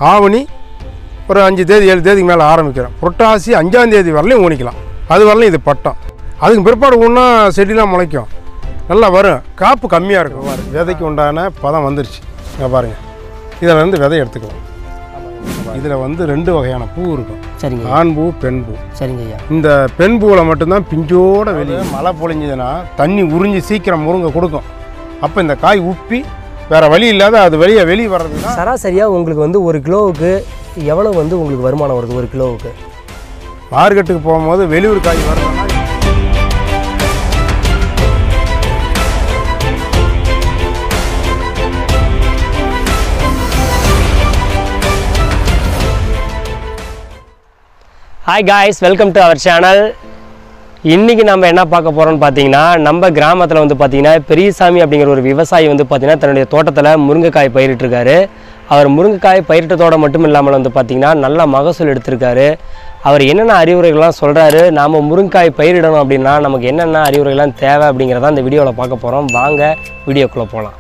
ஆவணி ஒரு அஞ்சு தேதி ஏழு தேதிக்கு மேலே ஆரம்பிக்கிறோம் புரட்டாசி அஞ்சாம் தேதி வரலையும் ஊனிக்கலாம் அது வரலையும் இது பட்டம் அதுக்கு பிற்பாடு ஊன்னா செடிலாம் முளைக்கும் நல்லா வரும் காப்பு கம்மியாக இருக்கும் பாரு விதைக்கு உண்டான பதம் வந்துருச்சு இங்கே பாருங்கள் இதில் இருந்து விதை எடுத்துக்கலாம் இதில் வந்து ரெண்டு வகையான பூ இருக்கும் சரிங்க ஆண் பூ பெண் பூ சரிங்க ஐயா இந்த பெண் பூவில் மட்டும்தான் பிஞ்சோட வெளியே மழை பொழிஞ்சதுன்னா தண்ணி உறிஞ்சி சீக்கிரம் முருங்கை கொடுக்கும் அப்போ இந்த காய் உப்பி வேற வழி இல்லாத அது வெளியே வெளியே வர்றதுன்னா சராசரியாக உங்களுக்கு வந்து ஒரு கிலோவுக்கு எவ்வளோ வந்து உங்களுக்கு வருமானம் வருது ஒரு கிலோவுக்கு மார்க்கெட்டுக்கு போகும்போது வெளியூர் காய் வரணும்னா hi guys welcome to our channel இன்றைக்கி நம்ம என்ன பார்க்க போகிறோம்னு பார்த்தீங்கன்னா நம்ம கிராமத்தில் வந்து பார்த்தீங்கன்னா பெரியசாமி அப்படிங்கிற ஒரு விவசாயி வந்து பார்த்தீங்கன்னா தன்னுடைய தோட்டத்தில் முருங்கைக்காய் பயிரிட்டிருக்காரு அவர் முருங்கைக்காய் பயிரிட்டதோட மட்டும் இல்லாமல் வந்து பார்த்தீங்கன்னா நல்ல மகசூல் எடுத்திருக்காரு அவர் என்னென்ன அறிவுரைகள்லாம் சொல்கிறாரு நாம் முருங்கைக்காய் பயிரிடணும் அப்படின்னா நமக்கு என்னென்ன அறிவுரைகள்லாம் தேவை அப்படிங்கிறத இந்த வீடியோவில் பார்க்க போகிறோம் வாங்க வீடியோக்குள்ளே போகலாம்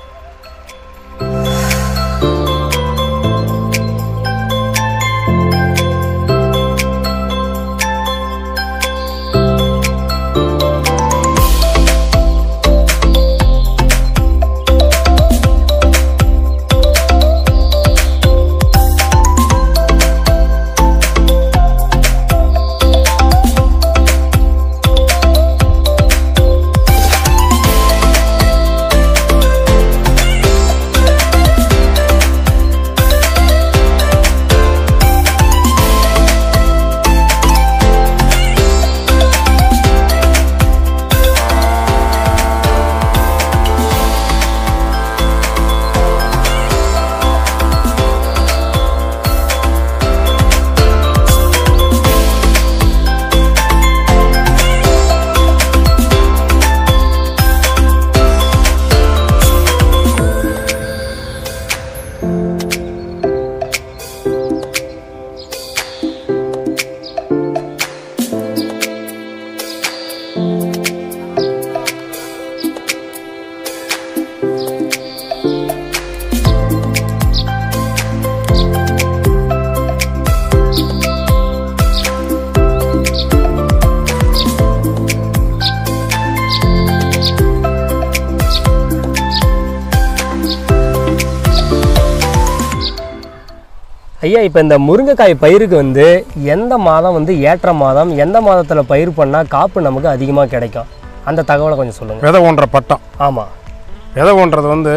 ஐயா இப்போ இந்த முருங்கைக்காய் பயிருக்கு வந்து எந்த மாதம் வந்து ஏற்ற மாதம் எந்த மாதத்தில் பயிர் பண்ணால் காப்பு நமக்கு அதிகமாக கிடைக்கும் அந்த தகவலை கொஞ்சம் சொல்லுங்கள் விதை ஊன்ற பட்டம் ஆமாம் விதை ஊன்றது வந்து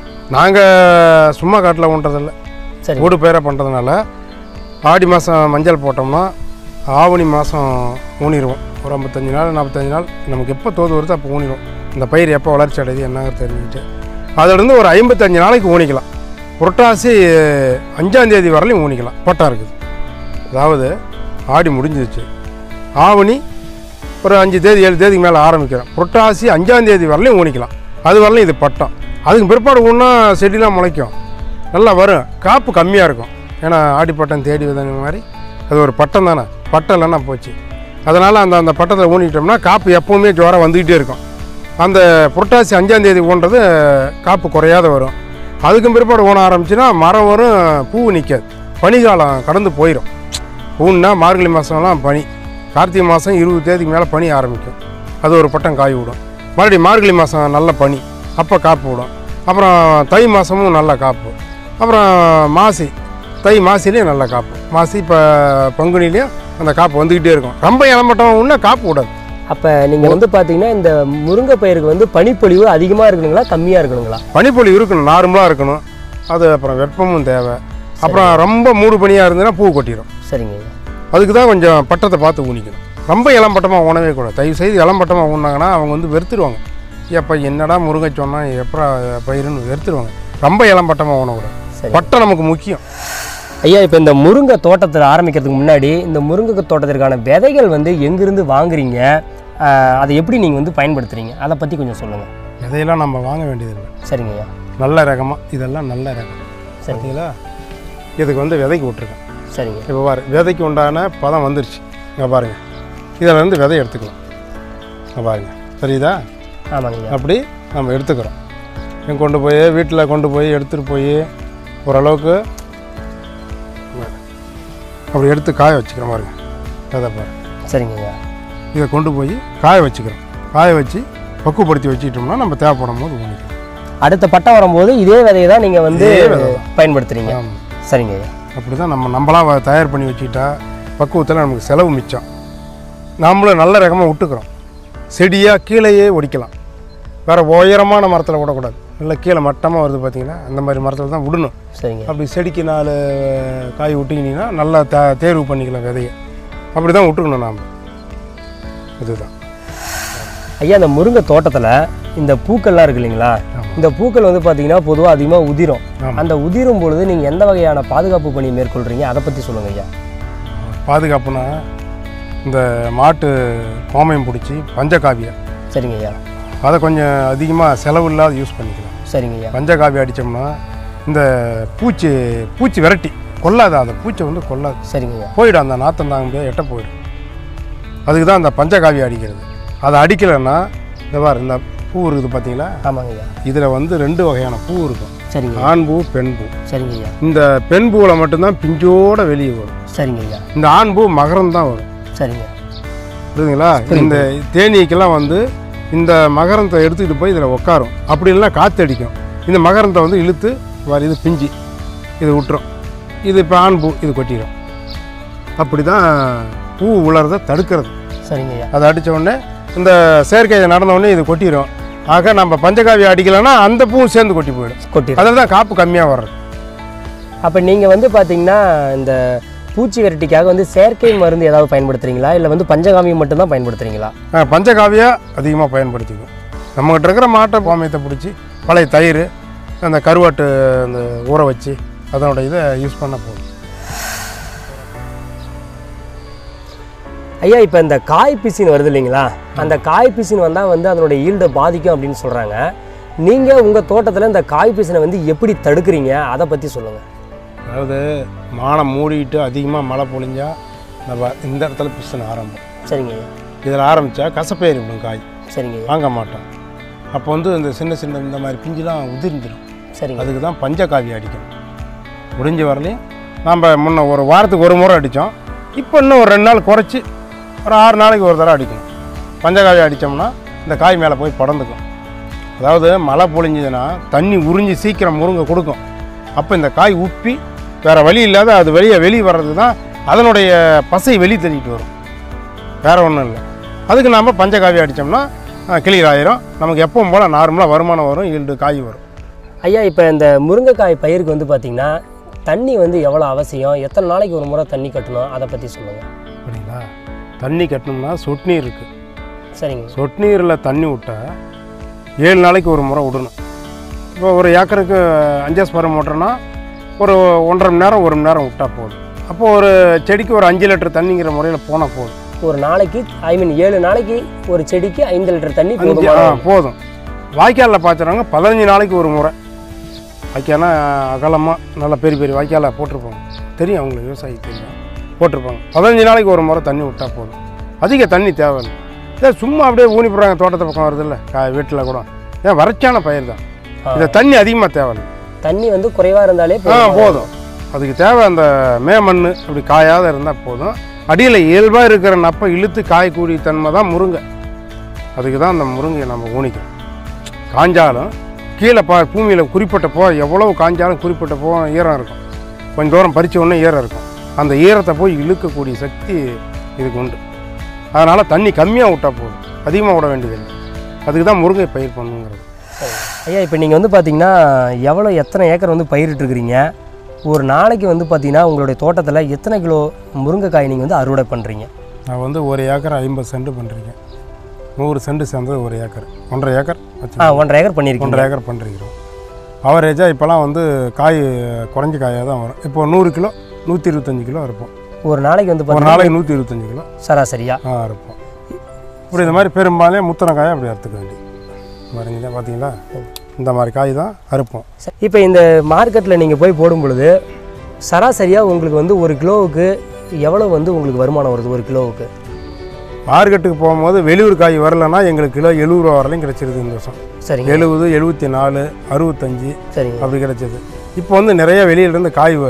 நாங்கள் சும்மா காட்டில் ஊன்றதில்ல சரி ஊடு பயிரை பண்ணுறதுனால ஆடி மாதம் மஞ்சள் போட்டோம்னா ஆவணி மாதம் ஊனிடுவோம் ஒரு ஐம்பத்தஞ்சு நாள் நாற்பத்தஞ்சு நாள் நமக்கு எப்போ தோது வருதோ அப்போ ஊனிடுவோம் இந்த பயிர் எப்போ வளர்ச்சி அடையுது என்னங்க தெரிஞ்சுக்கிட்டு அதிலிருந்து ஒரு ஐம்பத்தஞ்சு நாளைக்கு ஊனிக்கலாம் புரட்டாசி அஞ்சாம் தேதி வரலையும் ஊனிக்கலாம் பட்டம் இருக்குது அதாவது ஆடி முடிஞ்சிருச்சு ஆவணி ஒரு அஞ்சு தேதி ஏழு தேதிக்கு மேலே ஆரம்பிக்கிறோம் புரட்டாசி அஞ்சாம் தேதி வரலையும் ஊனிக்கலாம் அது வரலையும் இது பட்டம் அதுக்கு பிற்பாடு ஊன்னா செடிலாம் முளைக்கும் நல்லா வரும் காப்பு கம்மியாக இருக்கும் ஏன்னா ஆடிப்பட்டம் தேடி வந்த மாதிரி அது ஒரு பட்டம் தானே பட்டம் இல்லைன்னா போச்சு அதனால் அந்த அந்த பட்டத்தில் ஊனிட்டோம்னா காப்பு எப்போவுமே ஜோரம் வந்துக்கிட்டே இருக்கும் அந்த புரட்டாசி அஞ்சாம் தேதி ஊன்றது காப்பு குறையாத வரும் அதுக்கும் பிற்பாடு ஊன ஆரம்பிச்சுன்னா மரம் வரும் பூ நிற்காது பனிக்காலம் கடந்து போயிடும் பூன்னா மார்கழி மாதம்லாம் பனி கார்த்திகை மாதம் இருபது தேதிக்கு மேலே பனி ஆரம்பிக்கும் அது ஒரு பட்டம் காய் விடும் மறுபடியும் மார்கழி மாதம் நல்ல பனி அப்போ காப்பு விடும் அப்புறம் தை மாதமும் நல்ல காப்பு அப்புறம் மாசி தை மாசிலையும் நல்ல காப்பு மாசி இப்போ பங்குனிலையும் அந்த காப்பு வந்துக்கிட்டே இருக்கும் ரொம்ப இளம்பட்டம் இன்னும் காப்பு விடாது அப்போ நீங்கள் வந்து பார்த்தீங்கன்னா இந்த முருங்கை பயிருக்கு வந்து பனிப்பொழிவு அதிகமாக இருக்கணுங்களா கம்மியாக இருக்கணுங்களா பனிப்பொழி இருக்கணும் நார்மலாக இருக்கணும் அது அப்புறம் வெப்பமும் தேவை அப்புறம் ரொம்ப மூடு பனியாக இருந்ததுன்னா பூ கொட்டிடும் சரிங்க ஐயா அதுக்கு தான் கொஞ்சம் பட்டத்தை பார்த்து ஊனிக்கணும் ரொம்ப இளம்பட்டமாக ஊனவே கூடாது தயவு செய்து இளம்பட்டமாக ஊனாங்கன்னா அவங்க வந்து வெறுத்துருவாங்க எப்போ என்னடா முருங்கை சொன்னால் எப்படா பயிருன்னு வெறுத்துருவாங்க ரொம்ப இளம்பட்டமாக ஊனக்கூடாது சரி பட்டம் நமக்கு முக்கியம் ஐயா இப்போ இந்த முருங்கை தோட்டத்தில் ஆரம்பிக்கிறதுக்கு முன்னாடி இந்த முருங்கை தோட்டத்திற்கான விதைகள் வந்து எங்கிருந்து வாங்குறீங்க ஆஹ், அதை எப்படி நீங்கள் வந்து பயன்படுத்துறீங்க அதை பற்றி கொஞ்சம் சொல்லுங்கள் இதையெல்லாம் நம்ம வாங்க வேண்டியதில்லை சரிங்க ஐயா நல்ல ரகமாக இதெல்லாம் நல்ல ரகம் சரி பார்த்தீங்களா இதுக்கு வந்து விதைக்கு விட்ருக்கேன் சரிங்க இப்போ பாரு விதைக்கு உண்டான பதம் வந்துருச்சு இங்கே பாருங்கள் இதில் இருந்து விதை எடுத்துக்கலாம் இங்கே பாருங்கள் தெரியுதா ஆமாங்க ஐயா அப்படி நம்ம எடுத்துக்கிறோம் இங்க கொண்டு போய் வீட்டில் கொண்டு போய் எடுத்துகிட்டு போய் ஓரளவுக்கு அப்படி எடுத்து காய வச்சுக்கிற பாருங்க அதை பாரு சரிங்க ஐயா இதை கொண்டு போய் காய வச்சுக்கிறோம் காய வச்சு பக்குவப்படுத்தி வச்சுக்கிட்டோம்னா நம்ம தேவைப்படும் போது ஊனிக்கலாம் அடுத்த பட்டம் வரும்போது இதே விதையை தான் நீங்கள் வந்து இதே விதை பயன்படுத்துறீங்க ஆமாம் சரிங்க ஐயா அப்படி தான் நம்ம நம்மளாம் வ- தயார் பண்ணி வச்சுக்கிட்டா பக்குவத்தில் நமக்கு செலவு மிச்சம் நாமளும் நல்ல ரகமாக விட்டுக்கிறோம் செடியாக கீழேயே ஒடிக்கலாம் வேறு உயரமான மரத்தில் விடக்கூடாது நல்லா கீழே மட்டமாக வருது பார்த்தீங்களா அந்த மாதிரி மரத்தில் தான் விடணும் சரிங்க அப்படி செடிக்கு நாலு காய் விட்டிங்கன்னா நல்லா த தேர்வு பண்ணிக்கலாம் விதையை அப்படி தான் விட்டுக்கணும் நாம் இதுதான் ஐயா இந்த முருங்கை தோட்டத்தில் இந்த பூக்கள்லாம் இருக்கு இல்லைங்களா ஆமாம். இந்த பூக்கள் வந்து பார்த்தீங்கன்னா பொதுவாக அதிகமாக உதிரும் ஆமாம். அந்த உதிரும் பொழுது நீங்கள் எந்த வகையான பாதுகாப்பு பணி மேற்கொள்கிறீங்க அதை பற்றி சொல்லுங்க ஐயா பாதுகாப்புனா இந்த மாட்டு கோமயம் பிடிச்சி பஞ்சகாவியை சரிங்க ஐயா அதை கொஞ்சம் அதிகமாக செலவு இல்லாத யூஸ் பண்ணிக்கலாம் சரிங்க ஐயா பஞ்சகாவி அடித்தோம்னா இந்த பூச்சி பூச்சி விரட்டி கொல்லாது அதை பூச்சை வந்து கொல்லாது சரிங்க ஐயா போயிடும் அந்த நாத்தம் தாங்க முடியாது எட்ட போயிடும் அதுக்கு தான் அந்த பஞ்சகாவி அடிக்கிறது அதை அடிக்கலைன்னா இந்த பாரு இந்த பூ இருக்குது பார்த்தீங்களா ஆமாங்க ஐயா இதில் வந்து ரெண்டு வகையான பூ இருக்கும் சரிங்க ஆண் பூ பெண் பூ சரிங்க ஐயா இந்த பெண் பூவில் மட்டும்தான் பிஞ்சோட வெளியே வரும் சரிங்க ஐயா இந்த ஆண் பூ மகரம் தான் வரும் சரிங்க புரியுதுங்களா இந்த தேனீக்கெல்லாம் வந்து இந்த மகரத்தை எடுத்துக்கிட்டு போய் இதில் உட்காரும் அப்படி இல்லைன்னா காற்று அடிக்கும் இந்த மகரத்தை வந்து இழுத்து வர இது பிஞ்சு இது விட்டுரும் இது இப்போ ஆண் பூ இது கொட்டிடும் அப்படி தான் பூ உலர்றதை தடுக்கிறது சரிங்க ஐயா அதை அடித்த உடனே இந்த செயற்கை நடந்த உடனே இது கொட்டிடும் ஆக நம்ம பஞ்சகாவி அடிக்கலைன்னா அந்த பூவும் சேர்ந்து கொட்டி போயிடும் கொட்டிடும் அதில் தான் காப்பு கம்மியாக வர்றது அப்போ நீங்கள் வந்து பார்த்தீங்கன்னா இந்த பூச்சி விரட்டிக்காக வந்து செயற்கை மருந்து ஏதாவது பயன்படுத்துறீங்களா இல்லை வந்து பஞ்சகாமியம் மட்டும்தான் பயன்படுத்துறீங்களா ஆ, பஞ்சகாவியாக அதிகமாக பயன்படுத்திக்கும் நம்மகிட்ட இருக்கிற மாட்டை பாமியத்தை பிடிச்சி பழைய தயிர் அந்த கருவாட்டு அந்த ஊற வச்சு அதனோட இதை யூஸ் பண்ண போதும் ஐயா இப்போ இந்த காய் பிசின் வருது இல்லைங்களா அந்த காய் பிசின் வந்தால் வந்து அதனுடைய ஈல்டை பாதிக்கும் அப்படின்னு சொல்கிறாங்க நீங்கள் உங்கள் தோட்டத்தில் இந்த காய் பிசினை வந்து எப்படி தடுக்கிறீங்க அதை பற்றி சொல்லுங்கள் அதாவது மானம் மூடிட்டு அதிகமாக மழை பொழிஞ்சா நம்ம இந்த இடத்துல பிசன ஆரம்பம் சரிங்க ஐயா இதில் ஆரம்பித்தா கசப்பேறி விடும் காய் சரிங்க ஐயா வாங்க மாட்டோம் அப்போ வந்து இந்த சின்ன சின்ன இந்த மாதிரி பிஞ்சுலாம் உதிர்ந்துடும் சரிங்க அதுக்கு தான் பஞ்சகாவி அடிக்கணும் முடிஞ்ச வரலையும் நம்ம முன்ன ஒரு வாரத்துக்கு ஒரு முறை அடித்தோம் இப்போ இன்னும் ஒரு ரெண்டு நாள் குறைச்சி ஒரு ஆறு நாளைக்கு ஒரு தடவை அடிக்கணும் பஞ்சகாவி அடித்தோம்னா இந்த காய் மேலே போய் படந்துக்கும் அதாவது மழை பொழிஞ்சதுன்னா தண்ணி உறிஞ்சி சீக்கிரம் முருங்கை கொடுக்கும் அப்போ இந்த காய் உப்பி வேறு வழி இல்லாத அது வெளியே வெளியே வர்றது தான் அதனுடைய பசை வெளி தள்ளிட்டு வரும் வேறு ஒன்றும் இல்லை அதுக்கு நாம் பஞ்சகாவி அடித்தோம்னா கிளியர் ஆயிரும் நமக்கு எப்பவும் போல் நார்மலாக வருமானம் வரும் ஈல்டு காய் வரும் ஐயா இப்போ இந்த முருங்கைக்காய் பயிருக்கு வந்து பார்த்தீங்கன்னா தண்ணி வந்து எவ்வளோ அவசியம் எத்தனை நாளைக்கு ஒரு முறை தண்ணி கட்டணும் அதை பற்றி சொல்லுங்கள் அப்படிங்களா தண்ணி கட்டணும்னா சொட்டு நீர் இருக்குது சரிங்க சொட்டு நீரில் தண்ணி விட்டால் ஏழு நாளைக்கு ஒரு முறை விடணும் இப்போ ஒரு ஏக்கருக்கு அஞ்சாஸ் பரம் மோட்டர்னா ஒரு ஒன்றரை மணி நேரம் ஒரு மணி நேரம் விட்டால் போதும் அப்போது ஒரு செடிக்கு ஒரு அஞ்சு லிட்டர் தண்ணிங்கிற முறையில் போனால் போதும் ஒரு நாளைக்கு ஐ மீன் ஏழு நாளைக்கு ஒரு செடிக்கு ஐந்து லிட்டர் தண்ணி அஞ்சு போதுமான ஆ போதும் வாய்க்காலில் பாய்ச்சுறாங்க பதினஞ்சு நாளைக்கு ஒரு முறை வாய்க்கால்னா அகலமாக நல்லா பெரிய பெரிய வாய்க்காலில் போட்டிருப்பாங்க தெரியும் அவங்களுக்கு விவசாயி தெரியும் போட்டிருப்பாங்க பதினஞ்சு நாளைக்கு ஒரு முறை தண்ணி விட்டால் போதும் அதிக தண்ணி தேவையில்லை ஏன் சும்மா அப்படியே ஊனி போடுறாங்க தோட்டத்து பக்கம் வருதுல்ல கா வீட்டில் கூட ஏன் வறட்சியான பயிர் தான் ஆ. இதை தண்ணி அதிகமாக தேவையில்லை தண்ணி வந்து குறைவாக இருந்தாலே ஆ போதும் போதும் அதுக்கு தேவை அந்த மே மண் அப்படி காயாத இருந்தால் போதும் அடியில் இயல்பாக இருக்கிற நப்பை இழுத்து காயக்கூடிய தன்மை தான் முருங்கை அதுக்கு தான் அந்த முருங்கையை நம்ம ஊனிக்கணும் காஞ்சாலும் கீழே பா பூமியில் குறிப்பிட்ட போ எவ்வளவு காஞ்சாலும் குறிப்பிட்ட போ ஈரம் இருக்கும் கொஞ்சம் தூரம் பறிச்ச உடனே ஈரம் இருக்கும் அந்த ஈரத்தை போய் இழுக்கக்கூடிய சக்தி இதுக்கு உண்டு அதனால் தண்ணி கம்மியாக விட்டால் போதும் அதிகமாக விட வேண்டியதில்லை அதுக்கு தான் முருங்கை பயிர் பண்ணுங்கிறது ஐயா இப்போ நீங்கள் வந்து பார்த்தீங்கன்னா எவ்வளோ எத்தனை ஏக்கர் வந்து பயிரிட்டுருக்கிறீங்க ஒரு நாளைக்கு வந்து பார்த்தீங்கன்னா உங்களுடைய தோட்டத்தில் எத்தனை கிலோ முருங்கைக்காய் நீங்கள் வந்து அறுவடை பண்ணுறீங்க நான் வந்து ஒரு ஏக்கர் ஐம்பது சென்ட் பண்ணுறீங்க நூறு சென்ட் சேர்ந்தது ஒரு ஏக்கர் ஒன்றரை ஏக்கர் வச்சு ஆ ஒன்றரை ஏக்கர் பண்ணியிருக்கீங்க ஒன்றரை ஏக்கர் பண்ணுறீங்க அவரேஜாக இப்போலாம் வந்து காய் குறைஞ்ச காயாக தான் வரும் இப்போ நூறு கிலோ நூற்றி இருபத்தஞ்சி கிலோ இருப்போம் ஒரு நாளைக்கு வந்து ஒரு பார்த்தீங்கன்னா நாளைக்கு நூற்றி இருபத்தஞ்சி கிலோ சராசரியா ஆ இருப்போம் இப்படி இந்த மாதிரி பெரும்பாலும் முத்தனை காயை அப்படி அறுத்துக்க வேண்டியது வரீங்க பார்த்தீங்களா இந்த மாதிரி காய் தான் அறுப்போம் இப்போ இந்த மார்க்கெட்டில் நீங்கள் போய் போடும் பொழுது சராசரியாக உங்களுக்கு வந்து ஒரு கிலோவுக்கு எவ்வளோ வந்து உங்களுக்கு வருமானம் வருது ஒரு கிலோவுக்கு மார்க்கெட்டுக்கு போகும்போது வெளியூர் காய் வரலன்னா எங்களுக்கு கிலோ எழுபது ரூபா வரலையும் கிடைச்சிருது இந்த வருஷம் சரிங்க எழுபது எழுபத்தி நாலு அறுபத்தஞ்சி சரிங்க அப்படி கிடைச்சது இப்போ வந்து நிறைய வெளியிலேருந்து காய் வருது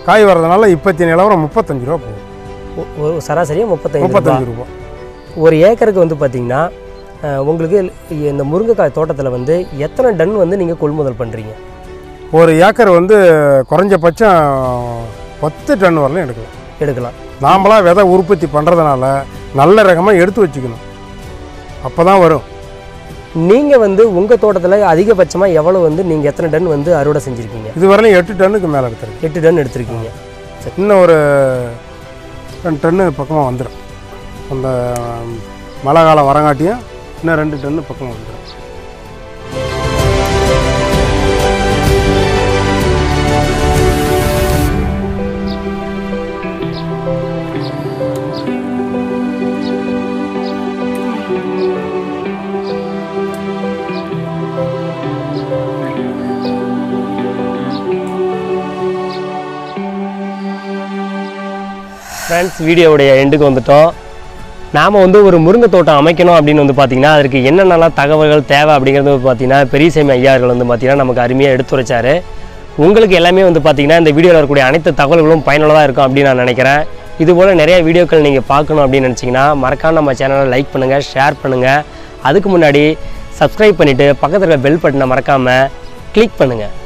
காய் வர்றதுனால இப்போத்தி நிலவரம் முப்பத்தஞ்சு ரூபா போகும் ஒ- ஒரு சராசரியாக முப்பத்தைந்து ரூபாய் முப்பத்தஞ்சு ரூபா ஒரு ஏக்கருக்கு வந்து பார்த்தீங்கன்னா அஹ், உங்களுக்கு இந்த முருங்கைக்காய் தோட்டத்தில் வந்து எத்தனை டன் வந்து நீங்கள் கொள்முதல் பண்ணுறீங்க ஒரு ஏக்கர் வந்து குறைஞ்சபட்சம் பத்து டன் வரலையும் எடுக்கலாம் எடுக்கலாம் நாமளா விதை உற்பத்தி பண்ணுறதுனால நல்ல ரகமாக எடுத்து வச்சுக்கணும் அப்போ தான் வரும் நீங்கள் வந்து உங்கள் தோட்டத்தில் அதிகபட்சமாக எவ்வளோ வந்து நீங்கள் எத்தனை டன் வந்து அறுவடை செஞ்சுருக்கீங்க இது வரலையும் எட்டு டன்னுக்கு மேலே எடுத்துருக்கு எட்டு டன் எடுத்திருக்கீங்க இன்னும் ஒரு ரெண்டு டன்னு பக்கமாக வந்துடும் அந்த மழை காலம் வரங்காட்டியும் இன்னும் ரெண்டு டன்னு பக்கமாக வந்துடும் ஃப்ரெண்ட்ஸ் வீடியோவுடைய எண்டுக்கு வந்துட்டோம் நாம் வந்து ஒரு முருங்கை தோட்டம் அமைக்கணும் அப்படின்னு வந்து பார்த்திங்கன்னா அதற்கு என்னென்னலாம் தகவல்கள் தேவை அப்படிங்கிறது வந்து பார்த்திங்கன்னா பெரியசாமி ஐயார்கள் வந்து பார்த்திங்கன்னா நமக்கு அருமையாக எடுத்துரைச்சாரு உங்களுக்கு எல்லாமே வந்து பார்த்திங்கன்னா இந்த வீடியோவில் இருக்கக்கூடிய அனைத்து தகவல்களும் பயனுள்ளதாக இருக்கும் அப்படின்னு நான் நினைக்கிறேன் இதுபோல் நிறைய வீடியோக்கள் நீங்கள் பார்க்கணும் அப்படின்னு நினச்சிங்கன்னா மறக்காம நம்ம சேனலை லைக் பண்ணுங்கள் ஷேர் பண்ணுங்கள் அதுக்கு முன்னாடி சப்ஸ்கிரைப் பண்ணிவிட்டு பக்கத்தில் இருக்க பெல் பட்டனை மறக்காமல் கிளிக் பண்ணுங்கள்